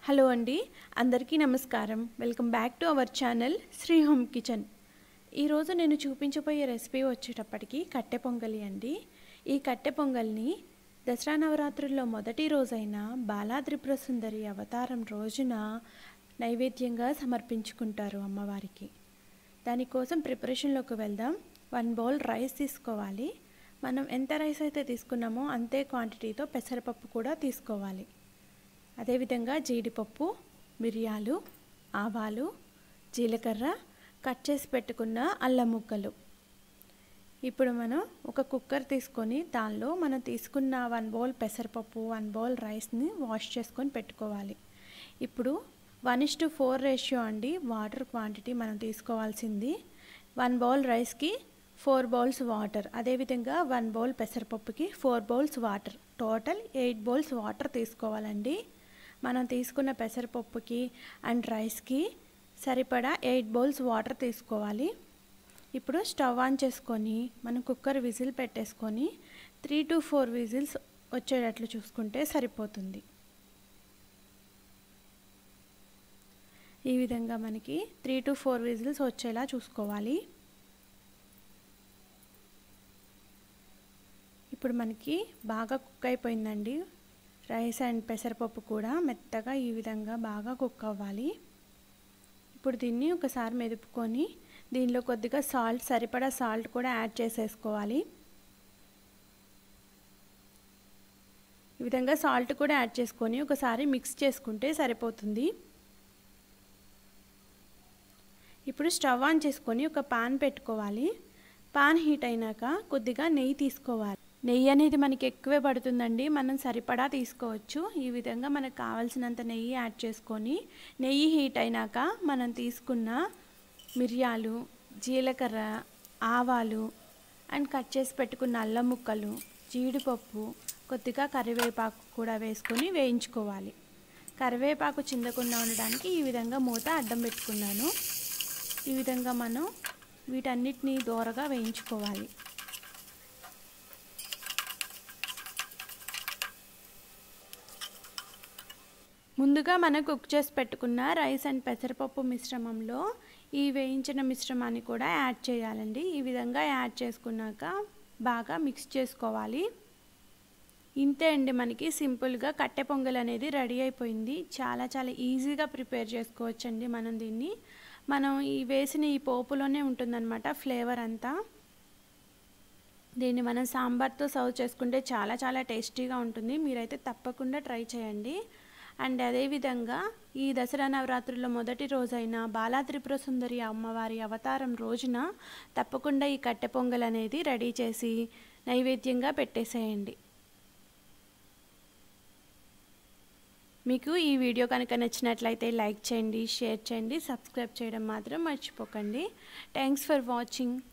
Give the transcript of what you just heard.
hello అండి అందరికీ నమస్కారం welcome back to our channel Sri home kitchen ఈరోజు నేను చూపించబోయే రెసిపీ వచ్చేటప్పటికి కట్టె పొంగలి అండి ఈ కట్టె పొంగల్ని దసరా నవరాత్రుల్లో మొదటి రోజైన బాలా త్రిపుర సుందరి అవతారం రోజున నైవేద్యంగా సమర్పించుకుంటారు అమ్మవారికి దానికోసం ప్రిపరేషన్లోకి వెళ్దాం వన్ బౌల్ రైస్ తీసుకోవాలి మనం ఎంత రైస్ అయితే తీసుకున్నామో అంతే క్వాంటిటీతో పెసరపప్పు కూడా తీసుకోవాలి అదేవిధంగా జీడిపప్పు మిరియాలు ఆవాలు జీలకర్ర కట్ చేసి పెట్టుకున్న అల్లం ముక్కలు ఇప్పుడు మనం ఒక కుక్కర్ తీసుకొని దానిలో మనం తీసుకున్న వన్ బౌల్ పెసరపప్పు వన్ బౌల్ రైస్ని వాష్ చేసుకొని పెట్టుకోవాలి ఇప్పుడు one is to four ratio అండి వాటర్ క్వాంటిటీ మనం తీసుకోవాల్సింది వన్ బౌల్ రైస్కి ఫోర్ బౌల్స్ వాటర్ అదేవిధంగా వన్ బౌల్ పెసరపప్పుకి four bowls water total eight bowls water తీసుకోవాలండి మనం తీసుకున్న పెసరపప్పుకి అండ్ రైస్కి సరిపడా ఎయిట్ బౌల్స్ వాటర్ తీసుకోవాలి ఇప్పుడు స్టవ్ ఆన్ చేసుకొని మనం కుక్కర్ విజిల్ పెట్టేసుకొని త్రీ టు ఫోర్ విజిల్స్ వచ్చేటట్లు చూసుకుంటే సరిపోతుంది ఈ విధంగా మనకి త్రీ టు ఫోర్ విజిల్స్ వచ్చేలా చూసుకోవాలి ఇప్పుడు మనకి బాగా కుక్ అయిపోయిందండి రైస్ అండ్ పెసరపప్పు కూడా మెత్తగా ఈ విధంగా బాగా కుక్ అవ్వాలి ఇప్పుడు దీన్ని ఒకసారి మెదుపుకొని దీనిలో కొద్దిగా సాల్ట్ సరిపడా సాల్ట్ కూడా యాడ్ చేసేసుకోవాలి ఈ విధంగా సాల్ట్ కూడా యాడ్ చేసుకొని ఒకసారి మిక్స్ చేసుకుంటే సరిపోతుంది ఇప్పుడు స్టవ్ ఆన్ చేసుకొని ఒక పాన్ పెట్టుకోవాలి పాన్ హీట్ అయినాక కొద్దిగా నెయ్యి తీసుకోవాలి నెయ్యి అనేది మనకి ఎక్కువే పడుతుందండి మనం సరిపడా తీసుకోవచ్చు ఈ విధంగా మనకు కావాల్సినంత నెయ్యి యాడ్ చేసుకొని నెయ్యి హీట్ అయినాక మనం తీసుకున్న మిరియాలు జీలకర్ర ఆవాలు అండ్ కట్ చేసి పెట్టుకున్న అల్లం ముక్కలు జీడిపప్పు కొద్దిగా కరివేపాకు కూడా వేసుకొని వేయించుకోవాలి కరివేపాకు చిందకుండా ఉండడానికి ఈ విధంగా మూత అడ్డం పెట్టుకున్నాను ఈ విధంగా మనం వీటన్నిటిని దోరగా వేయించుకోవాలి ముందుగా మనం కుక్ చేసి పెట్టుకున్న రైస్ అండ్ పెసరపప్పు మిశ్రమంలో ఈ వేయించిన మిశ్రమాన్ని కూడా యాడ్ చేయాలండి ఈ విధంగా యాడ్ చేసుకున్నాక బాగా మిక్స్ చేసుకోవాలి ఇంతే అండి మనకి సింపుల్గా కట్టె పొంగల్ అనేది రెడీ అయిపోయింది చాలా చాలా ఈజీగా ప్రిపేర్ చేసుకోవచ్చండి మనం దీన్ని మనం ఈ వేసిన ఈ పోపులోనే ఉంటుందన్నమాట ఫ్లేవర్ అంతా దీన్ని మనం సాంబార్తో సర్వ్ చేసుకుంటే చాలా చాలా టేస్టీగా ఉంటుంది మీరైతే తప్పకుండా ట్రై చేయండి అండ్ అదేవిధంగా ఈ దసరా నవరాత్రుల్లో మొదటి రోజైన బాలా త్రిపుర సుందరి అమ్మవారి అవతారం రోజున తప్పకుండా ఈ కట్టె పొంగల్ అనేది రెడీ చేసి నైవేద్యంగా పెట్టేసేయండి మీకు ఈ వీడియో కనుక నచ్చినట్లయితే లైక్ చేయండి షేర్ చేయండి సబ్స్క్రైబ్ చేయడం మాత్రం మర్చిపోకండి థ్యాంక్స్ ఫర్ వాచింగ్